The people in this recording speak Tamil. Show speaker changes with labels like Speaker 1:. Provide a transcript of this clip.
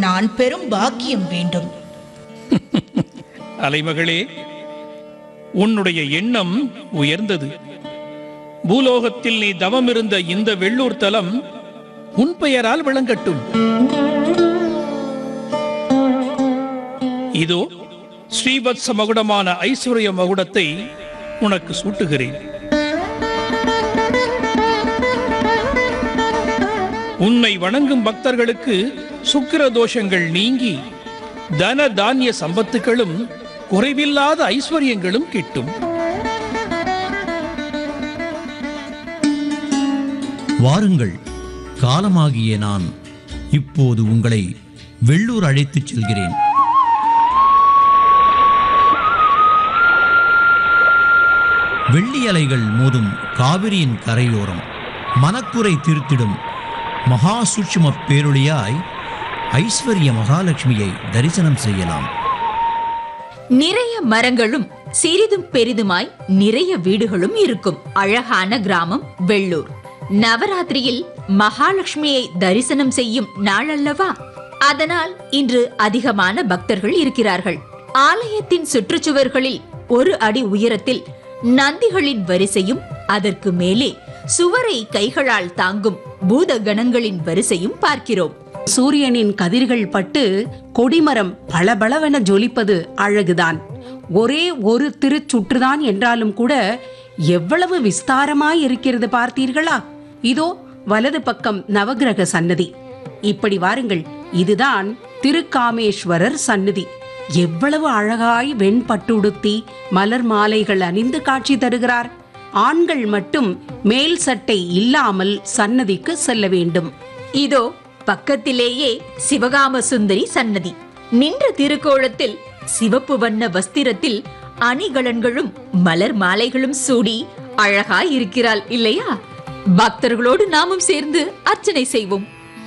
Speaker 1: நான் பெரும் பாக்கியம் வேண்டும்
Speaker 2: அலைமகளே உன்னுடைய எண்ணம் உயர்ந்தது பூலோகத்தில் நீ தவமிருந்த இந்த வெள்ளூர் தலம் உன் பெயரால் விளங்கட்டும் இதோ ஸ்ரீவத்ச மகுடமான ஐஸ்வர்ய மகுடத்தை உனக்கு சூட்டுகிறேன் உன்னை வணங்கும் பக்தர்களுக்கு சுக்கிர தோஷங்கள் நீங்கி தன தானிய சம்பத்துகளும் குறைவில்லாத ஐஸ்வர்யங்களும் கிட்டும்
Speaker 3: வாருங்கள் காலமாகிய நான் இப்போது உங்களை வெள்ளூர் அழைத்துச் செல்கிறேன் வெள்ளி அலைகள் மோதும் காவிரியின் கரையோரம் மனக்குறை தீர்த்திடும் மகா சூட்சும பேரொளியாய் ஐஸ்வர்ய மகாலட்சுமியை தரிசனம் செய்யலாம்
Speaker 4: நிறைய மரங்களும் சிறிதும் பெரிதுமாய் நிறைய வீடுகளும் இருக்கும் அழகான கிராமம் வெள்ளூர் நவராத்திரியில் மகாலட்சுமியை தரிசனம் செய்யும் நாள் அல்லவா அதனால் இன்று அதிகமான பக்தர்கள் இருக்கிறார்கள் ஆலயத்தின் சுற்றுச்சுவர்களில் ஒரு அடி உயரத்தில் நந்திகளின் வரிசையும் அதற்கு மேலே சுவரை கைகளால் தாங்கும் பூத கணங்களின் வரிசையும் பார்க்கிறோம்
Speaker 5: சூரியனின் கதிர்கள் பட்டு கொடிமரம் பளபளவென ஜொலிப்பது அழகுதான் ஒரே ஒரு திருச்சுற்றுதான் என்றாலும் கூட எவ்வளவு விஸ்தாரமாய் இருக்கிறது பார்த்தீர்களா இதோ வலது பக்கம் நவக்கிரக சன்னதி இப்படி வாருங்கள் இதுதான் திருக்காமேஸ்வரர் சன்னதி எவ்வளவு அழகாய் வெண்பட்டுடுத்தி மலர் மாலைகள் அணிந்து காட்சி தருகிறார் ஆண்கள் மட்டும் மேல் சட்டை இல்லாமல் சன்னதிக்கு செல்ல வேண்டும்
Speaker 4: இதோ பக்கத்திலேயே சிவகாம சுந்தரி சன்னதி நின்ற திருக்கோலத்தில் சிவப்பு வண்ண வஸ்திரத்தில் அணிகலன்களும் மலர் மாலைகளும் சூடி அழகாய் இருக்கிறாள் இல்லையா பக்தர்களோடு நாமும் சேர்ந்து அர்ச்சனை செய்வோம்